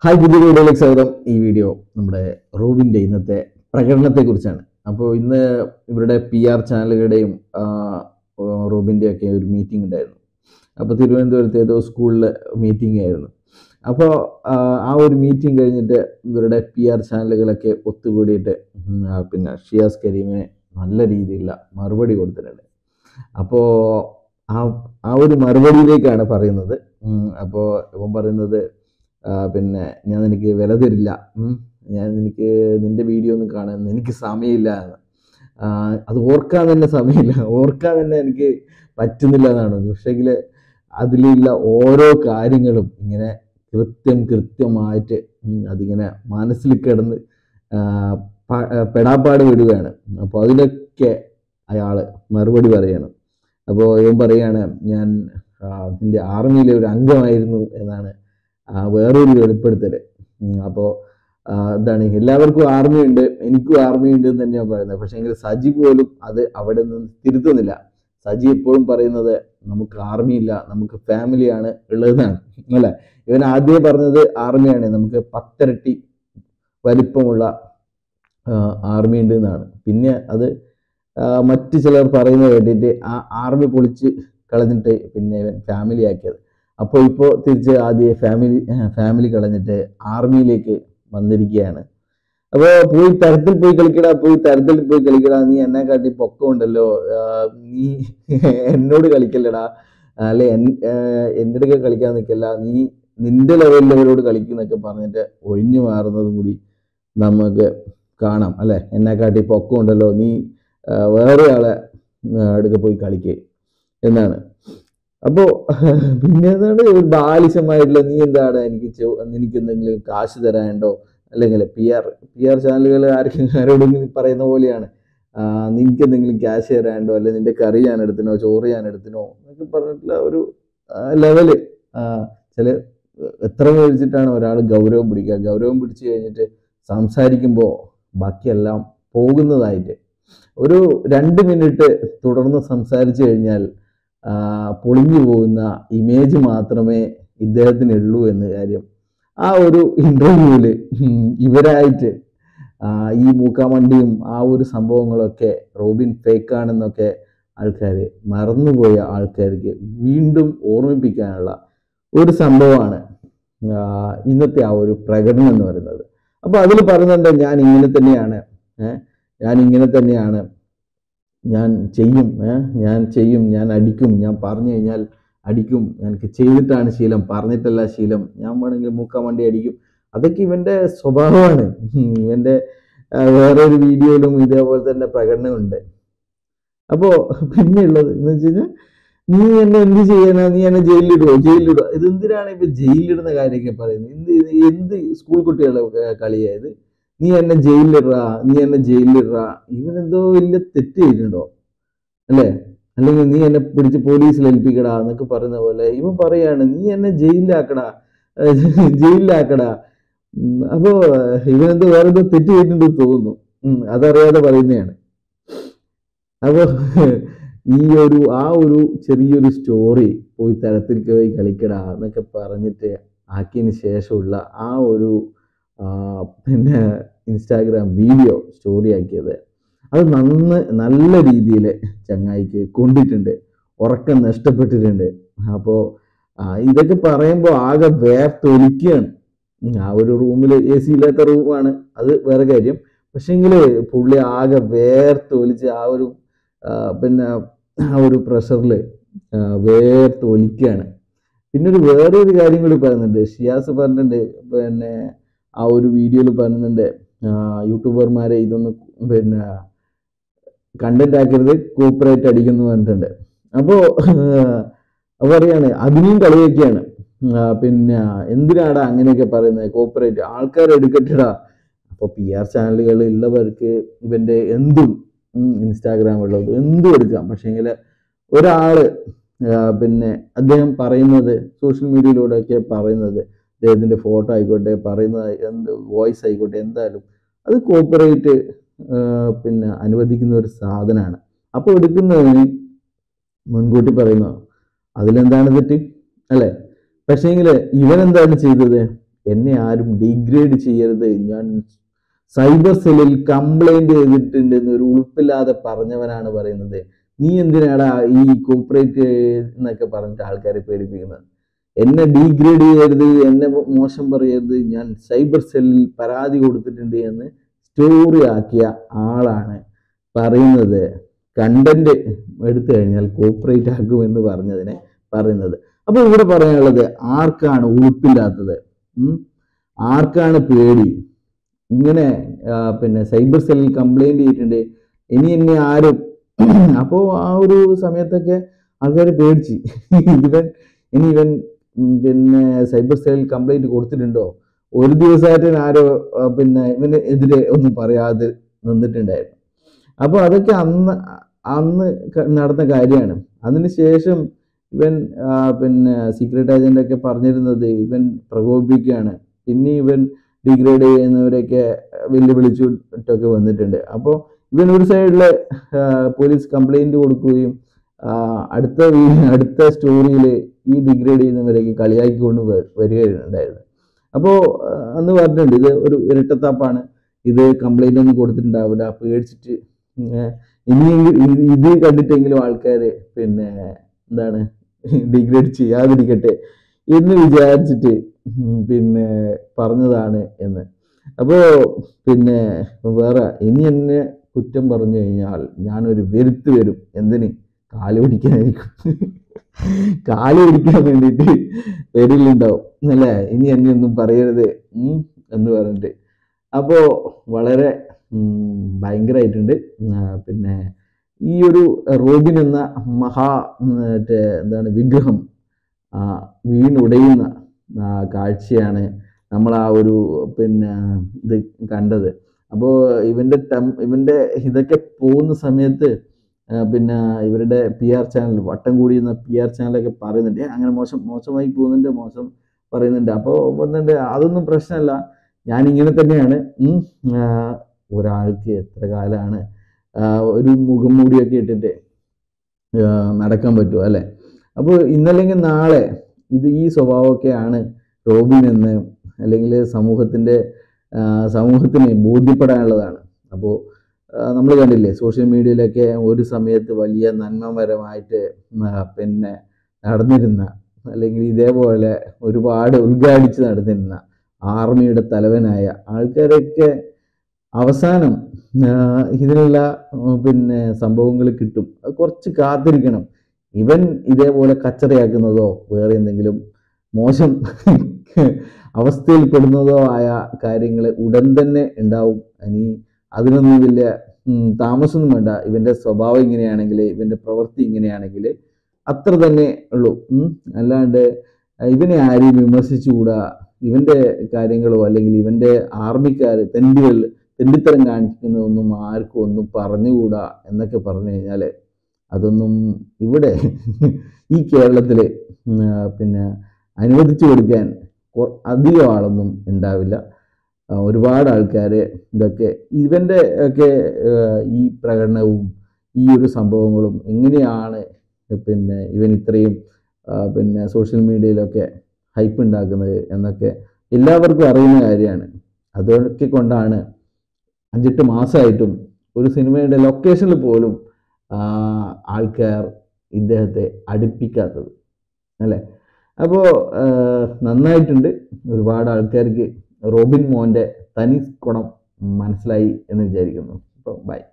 Hi പുതിയ വീഡിയോയിലേക്ക് സ്വാഗതം ഈ വീഡിയോ നമ്മുടെ റോബിൻ്റെ ഇന്നത്തെ പ്രകടനത്തെക്കുറിച്ചാണ് അപ്പോൾ ഇന്ന് ഇവരുടെ പി ആർ ചാനലുകളുടെയും റോബിൻ്റെ ഒക്കെ ഒരു മീറ്റിംഗ് ഉണ്ടായിരുന്നു അപ്പോൾ തിരുവനന്തപുരത്ത് ഏതോ സ്കൂളിൽ മീറ്റിംഗ് ആയിരുന്നു അപ്പോൾ ആ ഒരു മീറ്റിംഗ് കഴിഞ്ഞിട്ട് ഇവരുടെ പി ആർ ചാനലുകളൊക്കെ ഒത്തുകൂടിയിട്ട് ഉം, ആ, പിന്നെ ഷിയാസ് കരീമിനെ നല്ല രീതിയിലുള്ള മറുപടി കൊടുത്തിട്ടുണ്ട് അപ്പോൾ ആ ആ ഒരു മറുപടിയിലേക്കാണ് പറയുന്നത് അപ്പോൾ ഇവൻ പറയുന്നത് ആ, പിന്നെ ഞാൻ നിനക്ക് വില തരില്ല ഉം. ഞാൻ നിനക്ക് നിന്റെ വീഡിയോ ഒന്നും കാണാൻ എനിക്ക് സമയമില്ല എന്ന് ആ, അത് ഓർക്കാൻ തന്നെ സമയമില്ല ഓർക്കാൻ തന്നെ എനിക്ക് പറ്റുന്നില്ല എന്നാണ് പക്ഷേങ്കിൽ അതിലുള്ള ഓരോ കാര്യങ്ങളും ഇങ്ങനെ കൃത്യം കൃത്യമായിട്ട് ഉം, അതിങ്ങനെ മനസ്സിൽ കിടന്ന് ആ, പ- ആ, പെടാപ്പാട് വിടുകയാണ് അപ്പോൾ അതിലൊക്കെ അയാൾ മറുപടി പറയണം അപ്പോൾ ഇവൻ പറയാണ് ഞാൻ ആ, നിന്റെ ആർമിയിലെ ഒരു അംഗമായിരുന്നു എന്നാണ് ആ, വേറൊരു വെളിപ്പെടുത്തൽ അപ്പോൾ എന്താണ് എല്ലാവർക്കും ആർമി ഉണ്ട് എനിക്കും ആർമി ഉണ്ട് എന്ന് തന്നെയാണ് പറയുന്നത് പക്ഷേ എങ്കിൽ സജി പോലും അത് അവിടെ നിന്ന് തിരുത്തുന്നില്ല സജി എപ്പോഴും പറയുന്നത് നമുക്ക് ആർമി ഇല്ല നമുക്ക് ഫാമിലിയാണ് ഉള്ളതെന്നാണ് അല്ലേ ഇവൻ ആദ്യമേ പറഞ്ഞത് ആർമിയാണ് നമുക്ക് പത്തിരട്ടി വലിപ്പമുള്ള ആർമി ഉണ്ട് എന്നാണ് പിന്നെ അത് ആ, മറ്റു ചിലർ പറയുന്നത് കേട്ടിട്ട് ആ ആർമി പൊളിച്ച് കളഞ്ഞിട്ട് പിന്നെ ഇവൻ ഫാമിലി ആക്കിയത് അപ്പോൾ ഇപ്പോൾ തിരിച്ച് ആദ്യം ഫാമിലി ഫാമിലി കളഞ്ഞിട്ട് ആർമിയിലേക്ക് വന്നിരിക്കുകയാണ് അപ്പോൾ പോയി തരത്തിൽ പോയി കളിക്കടാ പോയി തരത്തിൽ പോയി കളിക്കടാ നീ എന്നെ കാട്ടി പൊക്കമുണ്ടല്ലോ ആ, നീ എന്നോട് കളിക്കല്ലടാ അല്ലെ എൻ- ആ, എൻ്റെ അടുക്ക കളിക്കാൻ നിൽക്കല്ല നീ നിന്റെ ലെവലിലവരോട് കളിക്കുന്നൊക്കെ പറഞ്ഞിട്ട് ഒഴിഞ്ഞു മാറുന്നതും കൂടി നമുക്ക് കാണാം അല്ലെ എന്നെ കാട്ടി പൊക്കമുണ്ടല്ലോ നീ ആ, വേറെ ആളെ ആ, അടുക്ക പോയി കളിക്കേ എന്നാണ് അപ്പോൾ പിന്നെ എന്താണ് ഒരു ബാലിശമായിട്ടുള്ള നീ എന്താണ് എനിക്ക് ചെ- എനിക്ക് എന്തെങ്കിലും കാശ് തരാനുണ്ടോ അല്ലെങ്കിൽ പി ആർ പി ആർ ചാനലുകൾ ആർക്കും ആരോടെങ്കിലും പറയുന്ന പോലെയാണ് ആ, നിനക്ക് എന്തെങ്കിലും ക്യാഷ് തരാനുണ്ടോ അല്ലെങ്കിൽ നിന്റെ കറി ഞാൻ എടുത്തിനോ ചോറ് ഞാൻ എടുത്തിനോ എന്നൊക്കെ പറഞ്ഞിട്ടുള്ള ഒരു ലെവല് ചില എത്ര മേടിച്ചിട്ടാണ് ഒരാൾ ഗൗരവം പിടിക്കുക ഗൗരവം പിടിച്ചു കഴിഞ്ഞിട്ട് സംസാരിക്കുമ്പോൾ ബാക്കിയെല്ലാം പോകുന്നതായിട്ട് ഒരു രണ്ട് മിനിറ്റ് തുടർന്ന് സംസാരിച്ചു കഴിഞ്ഞാൽ ആ, പൊളിഞ്ഞു പോകുന്ന ഇമേജ് മാത്രമേ ഇദ്ദേഹത്തിനുള്ളൂ എന്ന കാര്യം ആ ഒരു ഇന്റർവ്യൂവിൽ ഇവരായിട്ട് ആ, ഈ മൂക്കാമണ്ടിയും ആ ഒരു സംഭവങ്ങളൊക്കെ റോബിൻ ഫേക്കാണെന്നൊക്കെ ആൾക്കാർ മറന്നുപോയ ആൾക്കാർക്ക് വീണ്ടും ഓർമ്മിപ്പിക്കാനുള്ള ഒരു സംഭവമാണ് ആ, ഇന്നത്തെ ആ ഒരു പ്രകടനം എന്ന് പറയുന്നത് അപ്പോൾ അതിൽ പറയുന്നുണ്ട് ഞാൻ ഇങ്ങനെ തന്നെയാണ് ഏ, ഞാൻ ഇങ്ങനെ തന്നെയാണ് ഞാൻ ചെയ്യും ഏ? ഞാൻ ചെയ്യും ഞാൻ അടിക്കും ഞാൻ പറഞ്ഞു കഴിഞ്ഞാൽ അടിക്കും എനിക്ക് ചെയ്തിട്ടാണ് ശീലം പറഞ്ഞിട്ടല്ല ശീലം ഞാൻ വേണമെങ്കിൽ മൂക്കാൻ വണ്ടി അടിക്കും അതൊക്കെ ഇവന്റെ സ്വഭാവമാണ് ഉം, ഇവന്റെ ആ, വേറെ ഒരു വീഡിയോയിലും ഇതേപോലെ തന്നെ പ്രകടനമുണ്ട് അപ്പോ പിന്നെയുള്ളത് എന്ന് വെച്ച് കഴിഞ്ഞാൽ നീ എന്നെ എന്ത് ചെയ്യാനാ നീ എന്നെ ജയിലിലിടുവോ ജയിലിലിടുവോ ഇത് എന്തിനാണ് ഇപ്പൊ ജയിലിലിടുന്ന കാര്യമൊക്കെ പറയുന്നത് എന്ത് ഇത് എന്ത് സ്കൂൾ കുട്ടികളുടെ കളിയായത് നീ എന്നെ ജയിലിലിടാ നീ എന്നെ ജയിലിലിടാ ഇവൻ എന്തോ വലിയ തെറ്റ് ചെയ്തിട്ടുണ്ടോ അല്ലേ അല്ലെങ്കിൽ നീ എന്നെ പിടിച്ച് പോലീസിൽ ഏൽപ്പിക്കടാ എന്നൊക്കെ പറയുന്ന പോലെ ഇവൻ പറയാണ് നീ എന്നെ ജയിലിലാക്കടാ ഏഹ് ജയിലിലാക്കടാ ഉം, അപ്പോ ഇവനെന്തോ വേറെ എന്തോ തെറ്റ് ചെയ്തിട്ടുണ്ടെന്ന് തോന്നുന്നു ഉം, അതറിയാതെ പറയുന്നതാണ് അപ്പോ ഈ ഒരു ആ ഒരു ചെറിയൊരു സ്റ്റോറി പോയി തരത്തിൽ പോയി കളിക്കടാ എന്നൊക്കെ പറഞ്ഞിട്ട് ആക്കിയതിന് ശേഷമുള്ള ആ ഒരു ആ, പിന്നെ ഇൻസ്റ്റാഗ്രാം വീഡിയോ സ്റ്റോറി ആക്കിയത് അത് നന്ന നല്ല രീതിയിൽ ചങ്ങായിക്ക് കൊണ്ടിട്ടുണ്ട് ഉറക്കം നഷ്ടപ്പെട്ടിട്ടുണ്ട് അപ്പോൾ ഇതൊക്കെ പറയുമ്പോൾ ആകെ വേർത്തൊലിക്കുകയാണ് ഉം, ആ ഒരു റൂമിൽ എ സി ഇല്ലാത്ത റൂമാണ് അത് വേറെ കാര്യം പക്ഷേങ്കിൽ പുള്ളി ആകെ വേർത്തൊലിച്ച് ആ ഒരു ആ, പിന്നെ ആ ഒരു പ്രഷറിൽ വേർത്തൊലിക്കുകയാണ് പിന്നെ ഒരു വേറൊരു കാര്യം കൂടി പറയുന്നുണ്ട് ഷിയാസ് പറഞ്ഞിട്ടുണ്ട് പിന്നെ ആ ഒരു വീഡിയോയിൽ പറയുന്നുണ്ട് ആ, യൂട്യൂബർമാരെ ഇതൊന്ന് പിന്നെ കണ്ടന്റ് ആക്കരുത് കോപ്പറേറ്റ് അടിക്കുന്നു പറഞ്ഞിട്ടുണ്ട് അപ്പോൾ പറയാണ് അതിനെയും കളിയൊക്കെയാണ് പിന്നെ എന്തിനാടാ അങ്ങനെയൊക്കെ പറയുന്നത് കോപ്പറേറ്റ് ആൾക്കാർ എടുക്കട്ടടാ അപ്പോൾ പി ആർ ചാനലുകൾ ഉള്ളവർക്ക് ഇവന്റെ എന്തും ഇൻസ്റ്റാഗ്രാമുള്ളത് എന്തും എടുക്കാം പക്ഷേങ്കിൽ ഒരാള് ആ, പിന്നെ അദ്ദേഹം പറയുന്നത് സോഷ്യൽ മീഡിയയിലൂടെയൊക്കെ പറയുന്നത് അദ്ദേഹത്തിന്റെ ഫോട്ടോ ആയിക്കോട്ടെ പറയുന്നത് എന്ത് വോയിസ് ആയിക്കോട്ടെ എന്തായാലും അത് കോപ്പറേറ്റ് പിന്നെ അനുവദിക്കുന്ന ഒരു സാധനമാണ് അപ്പോൾ എടുക്കുന്നതിന് മുൻകൂട്ടി പറയുന്നു അതിലെന്താണ് തെറ്റ് അല്ലേ പക്ഷേങ്കിൽ ഇവൻ എന്താണ് ചെയ്തത് എന്നെ ആരും ഡിഗ്രേഡ് ചെയ്യരുത് ഞാൻ സൈബർ സെല്ലിൽ കംപ്ലൈന്റ് ചെയ്തിട്ടുണ്ട് എന്ന് ഒരു ഉളുപ്പില്ലാതെ പറഞ്ഞവനാണ് പറയുന്നത് നീ എന്തിനാടാ ഈ കോപ്പറേറ്റ് എന്നൊക്കെ പറഞ്ഞിട്ട് ആൾക്കാരെ പേടിപ്പിക്കുന്നത് എന്നെ ഡീഗ്രേഡ് ചെയ്യരുത് എന്നെ മോശം പറയരുത് ഞാൻ സൈബർ സെല്ലിൽ പരാതി കൊടുത്തിട്ടുണ്ട് എന്ന് സ്റ്റോറി ആക്കിയ ആളാണ് പറയുന്നത് കണ്ടന്റ് എടുത്തു കഴിഞ്ഞാൽ കോപ്പറേറ്റ് ആക്കുമെന്ന് പറഞ്ഞതിനെ പറയുന്നത് അപ്പൊ ഇവിടെ പറയാനുള്ളത് ആർക്കാണ് ഉളുപ്പില്ലാത്തത് ഉം? ആർക്കാണ് പേടി ഇങ്ങനെ ആ, പിന്നെ സൈബർ സെല്ലിൽ കംപ്ലൈന്റ് ചെയ്തിട്ടുണ്ട് ഇനി എന്നെ ആരും അപ്പോൾ ആ ഒരു സമയത്തൊക്കെ ആൾക്കാർ പേടിച്ച് ഇവൻ ഇനി ഇവൻ ഉം, പിന്നെ സൈബർ സെല്ലിൽ കംപ്ലൈന്റ് കൊടുത്തിട്ടുണ്ടോ ഒരു ദിവസമായിട്ട് ആരോ ആ, പിന്നെ ഇവന് എതിരെ ഒന്നും പറയാതെ നിന്നിട്ടുണ്ടായിരുന്നു അപ്പോൾ അതൊക്കെ അന്ന് അന്ന് ക- നടന്ന കാര്യമാണ് അതിനുശേഷം ഇവൻ ആ, പിന്നെ സീക്രട്ട് ഏജന്റ് ഒക്കെ പറഞ്ഞിരുന്നത് ഇവൻ പ്രകോപിപ്പിക്കുകയാണ് പിന്നെ ഇവൻ ഡിഗ്രേഡ് ചെയ്യുന്നവരെയൊക്കെ വെല്ലുവിളിച്ചിട്ടൊക്കെ വന്നിട്ടുണ്ട് അപ്പോൾ ഇവൻ ഒരു സൈഡിൽ പോലീസ് കംപ്ലൈന്റ് കൊടുക്കുകയും ആ, അടുത്ത വീ- അടുത്ത സ്റ്റോറിയിൽ ഈ ഡിഗ്രേഡ് ചെയ്യുന്നവരെയൊക്കെ കളിയാക്കിക്കൊണ്ട് വ- വരികയുണ്ടായിരുന്നു അപ്പോൾ അന്ന് പറഞ്ഞിട്ടുണ്ട് ഇത് ഒരു ഇരട്ടത്താപ്പാണ് ഇത് കംപ്ലൈന്റ് ഒന്നും കൊടുത്തിട്ടുണ്ടാവില്ല പേടിച്ചിട്ട് ഏർ ഇനിയെങ്കിലും ഇത് ഇത് കണ്ടിട്ടെങ്കിലും ആൾക്കാർ പിന്നെ എന്താണ് ഡിഗ്രേഡ് ചെയ്യാതിരിക്കട്ടെ എന്ന് വിചാരിച്ചിട്ട് ഉം പിന്നെ പറഞ്ഞതാണ് എന്ന് അപ്പോൾ പിന്നെ വേറെ ഇനി എന്നെ കുറ്റം പറഞ്ഞു കഴിഞ്ഞാൽ ഞാനൊരു വെരുത്ത് വരും എന്തിന് കാല് പിടിക്കാനായിരിക്കും കാല് പിടിക്കാൻ വേണ്ടിയിട്ട് വരില്ലുണ്ടാവും അല്ലേ ഇനി എന്നെ ഒന്നും പറയരുത് ഉം എന്ന് പറഞ്ഞിട്ട് അപ്പോൾ വളരെ ഉം, ഭയങ്കരമായിട്ടുണ്ട് ഉം, ആ, പിന്നെ ഈ ഒരു റോബിൻ എന്ന മഹാ ഉം, മറ്റേ എന്താണ് വിഗ്രഹം ആ, വീണുടയുന്ന ആ, കാഴ്ചയാണ് നമ്മൾ ആ ഒരു പിന്നെ ഇത് കണ്ടത് അപ്പോൾ ഇവൻ്റെ ടെം ഇവൻ്റെ ഇതൊക്കെ പോകുന്ന സമയത്ത് ആ, പിന്നെ ഇവരുടെ പി ആർ ചാനൽ വട്ടം കൂടിയുന്ന പി ആർ ചാനലൊക്കെ പറയുന്നുണ്ട് "ഏ, അങ്ങനെ മോശം മോശമായി പോകുന്നുണ്ട് മോശം പറയുന്നുണ്ട് അപ്പോൾ വന്നിട്ട് അതൊന്നും പ്രശ്നമല്ല ഞാൻ ഇങ്ങനെ തന്നെയാണ് ഉം, ആ, ഒരാൾക്ക് എത്ര കാലമാണ് ആ, ഒരു മുഖം മൂടിയൊക്കെ ഇട്ടിട്ട് ആ, നടക്കാൻ പറ്റുമോ അല്ലേ അപ്പോൾ ഇന്നല്ലെങ്കിൽ നാളെ ഇത് ഈ സ്വഭാവമൊക്കെയാണ് റോബിൻ എന്ന് അല്ലെങ്കിൽ സമൂഹത്തിൻ്റെ സമൂഹത്തിന് ബോധ്യപ്പെടാനുള്ളതാണ് അപ്പോൾ നമ്മൾ കണ്ടില്ലേ സോഷ്യൽ മീഡിയയിലൊക്കെ ഒരു സമയത്ത് വലിയ നന്മപരമായിട്ട് ആ, പിന്നെ നടന്നിരുന്ന അല്ലെങ്കിൽ ഇതേപോലെ ഒരുപാട് ഉദ്ഘാടിച്ച് നടന്നിരുന്ന ആർമിയുടെ തലവനായ ആൾക്കാരൊക്കെ അവസാനം ആ, ഇതിനുള്ള ഉം, പിന്നെ സംഭവങ്ങൾ കിട്ടും അത് കുറച്ച് കാത്തിരിക്കണം ഇവൻ ഇതേപോലെ കച്ചറയാക്കുന്നതോ വേറെ എന്തെങ്കിലും മോശം അവസ്ഥയിൽ പെടുന്നതോ ആയ കാര്യങ്ങൾ ഉടൻ തന്നെ ഉണ്ടാവും ഇനി അതിനൊന്നും വലിയ ഉം, താമസമൊന്നും വേണ്ട ഇവന്റെ സ്വഭാവം ഇങ്ങനെയാണെങ്കിൽ ഇവന്റെ പ്രവൃത്തി ഇങ്ങനെയാണെങ്കിൽ അത്ര തന്നെ ഉള്ളൂ ഉം. അല്ലാണ്ട് ഇവനെ ആരെയും വിമർശിച്ചുകൂടാ ഇവന്റെ കാര്യങ്ങളോ അല്ലെങ്കിൽ ഇവന്റെ ആർമിക്കാർ തെണ്ടികൾ തെണ്ടിത്തരം കാണിക്കുന്നതൊന്നും ആർക്കും ഒന്നും പറഞ്ഞുകൂടാ എന്നൊക്കെ പറഞ്ഞു കഴിഞ്ഞാൽ അതൊന്നും ഇവിടെ ഈ കേരളത്തിൽ പിന്നെ അനുവദിച്ചു കൊടുക്കാൻ കൊ- അധികം ആളൊന്നും ഉണ്ടാവില്ല ആ, ഒരുപാട് ആൾക്കാർ ഇതൊക്കെ ഇവൻ്റെ ഒക്കെ ആ, ഈ പ്രകടനവും ഈ ഒരു സംഭവങ്ങളും എങ്ങനെയാണ് പിന്നെ ഇവൻ ഇത്രയും ആ, പിന്നെ സോഷ്യൽ മീഡിയയിലൊക്കെ ഹൈപ്പ് ഉണ്ടാക്കുന്നത് എന്നൊക്കെ എല്ലാവർക്കും അറിയുന്ന കാര്യമാണ് അതൊക്കെ കൊണ്ടാണ് അഞ്ചെട്ട് മാസമായിട്ടും ഒരു സിനിമയുടെ ലൊക്കേഷനിൽ പോലും ആ, ആൾക്കാർ ഇദ്ദേഹത്തെ അടുപ്പിക്കാത്തത് അല്ലേ അപ്പോൾ നന്നായിട്ടുണ്ട് ഒരുപാട് ആൾക്കാർക്ക് റോബിൻ മോൻ്റെ തനി ഗുണം മനസ്സിലായി എന്ന് വിചാരിക്കുന്നു അപ്പോൾ ബൈ